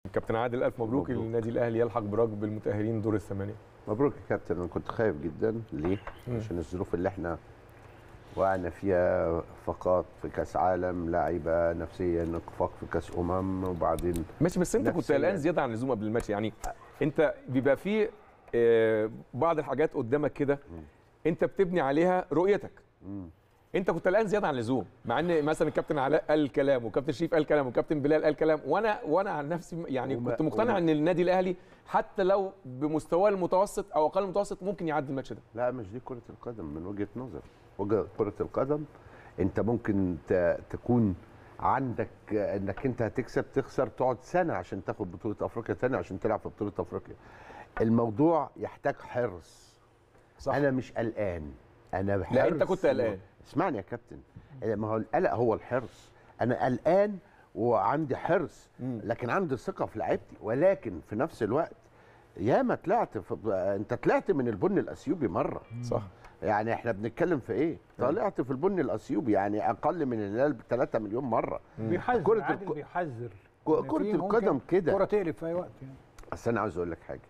كابتن عادل الف مبروك, مبروك. النادي الاهلي يلحق براكب بالمتاهلين دور الثمانيه مبروك يا كابتن انا كنت خايف جدا ليه؟ مم. عشان الظروف اللي احنا وقعنا فيها فقط في كاس عالم لعيبه نفسيا اخفاق في كاس امم وبعدين ماشي بس انت كنت نفسياً. قلقان زياده عن اللزوم قبل الماتش يعني انت بيبقى في آه، بعض الحاجات قدامك كده انت بتبني عليها رؤيتك مم. انت كنت قلقان زياده عن اللزوم مع ان مثلا الكابتن علاء قال كلام وكابتن شريف قال كلام وكابتن بلال قال كلام وانا وانا عن نفسي يعني وما- كنت مقتنع وما- ان النادي الاهلي حتى لو بمستواه المتوسط او اقل من المتوسط ممكن يعدي الماتش ده لا مش دي كره القدم من وجهه نظر وجه كره القدم انت ممكن ت- تكون عندك انك انت هتكسب تخسر تقعد سنه عشان تاخد بطوله افريقيا تاني عشان تلعب في بطوله افريقيا الموضوع يحتاج حرص صح انا مش قلقان انا بحرص لا، أنت كنت قلقان. اسمعني يا كابتن ما هو القلق هو الحرص انا قلقان وعندي حرص مم. لكن عندي ثقه في لعيبتي ولكن في نفس الوقت ياما طلعت في انت طلعت من البن الاثيوبي مره صح يعني احنا بنتكلم في ايه طلعت في البن الاثيوبي يعني اقل من الهلال ب 3 مليون مره بيحذر كرة عادل الك- بيحذر ك- إن كرة في القدم ممكن كده. كرة تقلب في اي وقت يعني بس انا عاوز اقول لك حاجه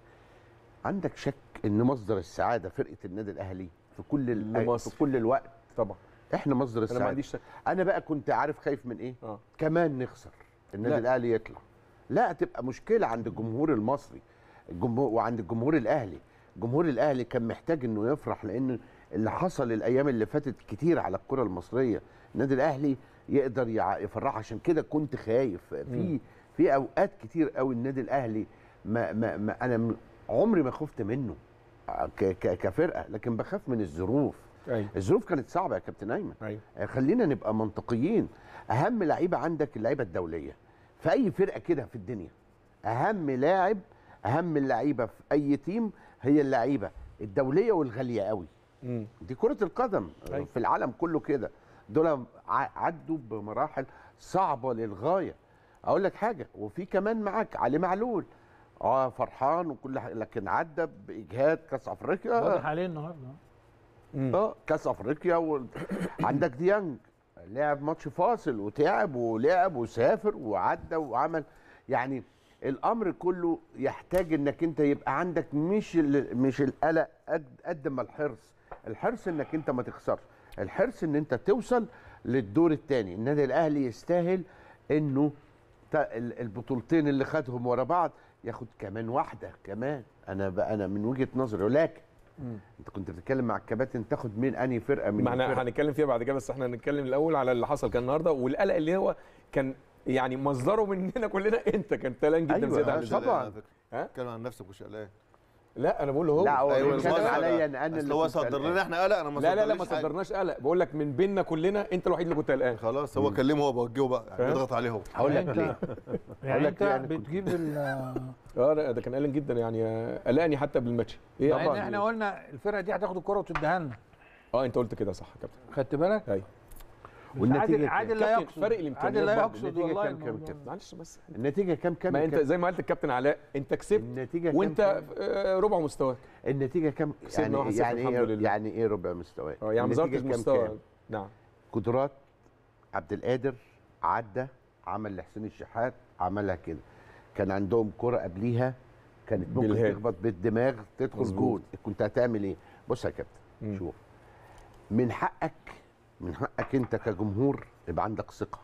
عندك شك ان مصدر السعاده فرقه النادي الاهلي في كل ال- لمصر. في كل الوقت طبعا احنا مصدر انا السعاده ما عنديش شك انا بقى كنت عارف خايف من ايه اه كمان نخسر النادي لا. الاهلي يطلع لا تبقى مشكله عند الجمهور المصري الجمهور وعند الجمهور الاهلي الجمهور الاهلي كان محتاج انه يفرح لان اللي حصل الايام اللي فاتت كتير على الكره المصريه النادي الاهلي يقدر يع- يفرح عشان كده كنت خايف في في اوقات كتير قوي النادي الاهلي ما, ما, ما انا م- عمري ما خفت منه ك- ك- كفرقه لكن بخاف من الظروف ايوه الظروف كانت صعبه يا كابتن ايمن ايوه خلينا نبقى منطقيين اهم لعيبه عندك اللعيبه الدوليه في اي فرقه كده في الدنيا اهم لاعب اهم اللعيبه في اي تيم هي اللعيبه الدوليه والغاليه قوي مم. دي كره القدم أيوة. في العالم كله كده دول ع- عدوا بمراحل صعبه للغايه اقول لك حاجه وفي كمان معاك علي معلول اه فرحان وكل حاجه لكن عدى باجهاد كاس افريقيا واضح عليه النهارده مم. اه كاس افريقيا و... عندك ديانج لعب ماتش فاصل وتعب ولعب وسافر وعدى وعمل يعني الامر كله يحتاج انك انت يبقى عندك مش ال... مش القلق قد قد ما الحرص الحرص انك انت ما تخسرش الحرص ان انت توصل للدور الثاني النادي الاهلي يستاهل انه ت- ال- البطولتين اللي خدهم ورا بعض ياخد كمان واحده كمان انا بقى انا من وجهه نظري ولكن مم. انت كنت بتتكلم مع الكباتن تاخد مين انهي فرقه من ما احنا الفرق. هنتكلم فيها بعد كده بس احنا هنتكلم الاول على اللي حصل كان النهارده والقلق اللي هو كان يعني مصدره مننا كلنا انت كان قلقان جدا أيوة، زياده عن آه، اللزوم طبعاً. على فكره ها؟ اتكلم عن نفسك مش قلقان لا انا بقول له هو لا هو أيوة، بيتكلم المصدر- عليا ان انا اصل اللي هو كنت صدر قلقان. لنا احنا قلق انا ما لا لا لا ما صدرليش حاجة. صدرناش قلق بقول لك من بيننا كلنا انت الوحيد اللي كنت قلقان خلاص هو كلمه هو بوجهه بقى يعني فاهم؟ اضغط عليه هو هقول لك يعني ليه انت أقول يعني لك انت ليه أنا كنت- بتجيب ال اه لا ده كان قلقان جدا يعني آه، قلقني حتى بالماتش ايه مع ان طبعاً. احنا قلنا الفرقه دي هتاخد الكره وتديها لنا اه انت قلت كده صح يا كابتن خدت بالك؟ ايوه بس والنتيجة عادل كام؟ عادل لا كابتن، يقصد فرق الإمكانيات عادل لا برضه. يقصد النتيجة والله كام- كام- الموضوع كام؟ ده. معلش بس النتيجه كام كام ما يا انت كابتن؟ زي ما قلت الكابتن علاء انت كسبت النتيجه كام وانت كام؟ آه، ربع مستواك النتيجه كام كسبنا يعني 1-0 يعني الحمد ايه لله. يعني ايه ربع مستوى اه يعني ما النتيجة ظهرتش كام مستوى كام؟ نعم قدرات عبد القادر عدى عمل لحسين الشحات عملها كده كان عندهم كرة قبليها كانت ممكن بالهاد. تخبط بالدماغ تدخل مظبوط. جول كنت هتعمل ايه بص يا كابتن مم. شوف من حقك من حقك انت كجمهور يبقى عندك ثقه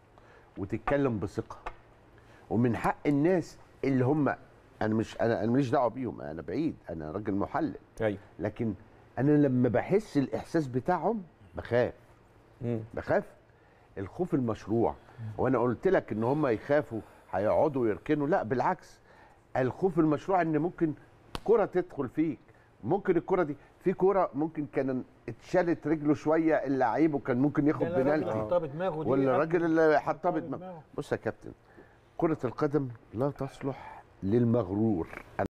وتتكلم بثقه ومن حق الناس اللي هم انا مش انا انا ماليش دعوه بيهم انا بعيد انا راجل محلل ايوه لكن انا لما بحس الاحساس بتاعهم بخاف مم. بخاف الخوف المشروع وانا قلت لك ان هم يخافوا هيقعدوا يركنوا لا بالعكس الخوف المشروع ان ممكن كرة تدخل فيك ممكن الكرة دي في كرة ممكن كان اتشالت رجله شوية اللعيب وكان ممكن ياخد ده الراجل اللي بنالتي حطها بدماغه دي ولا الراجل اللي حطها حطها بدماغه بدماغه. بص يا كابتن كرة القدم لا تصلح للمغرور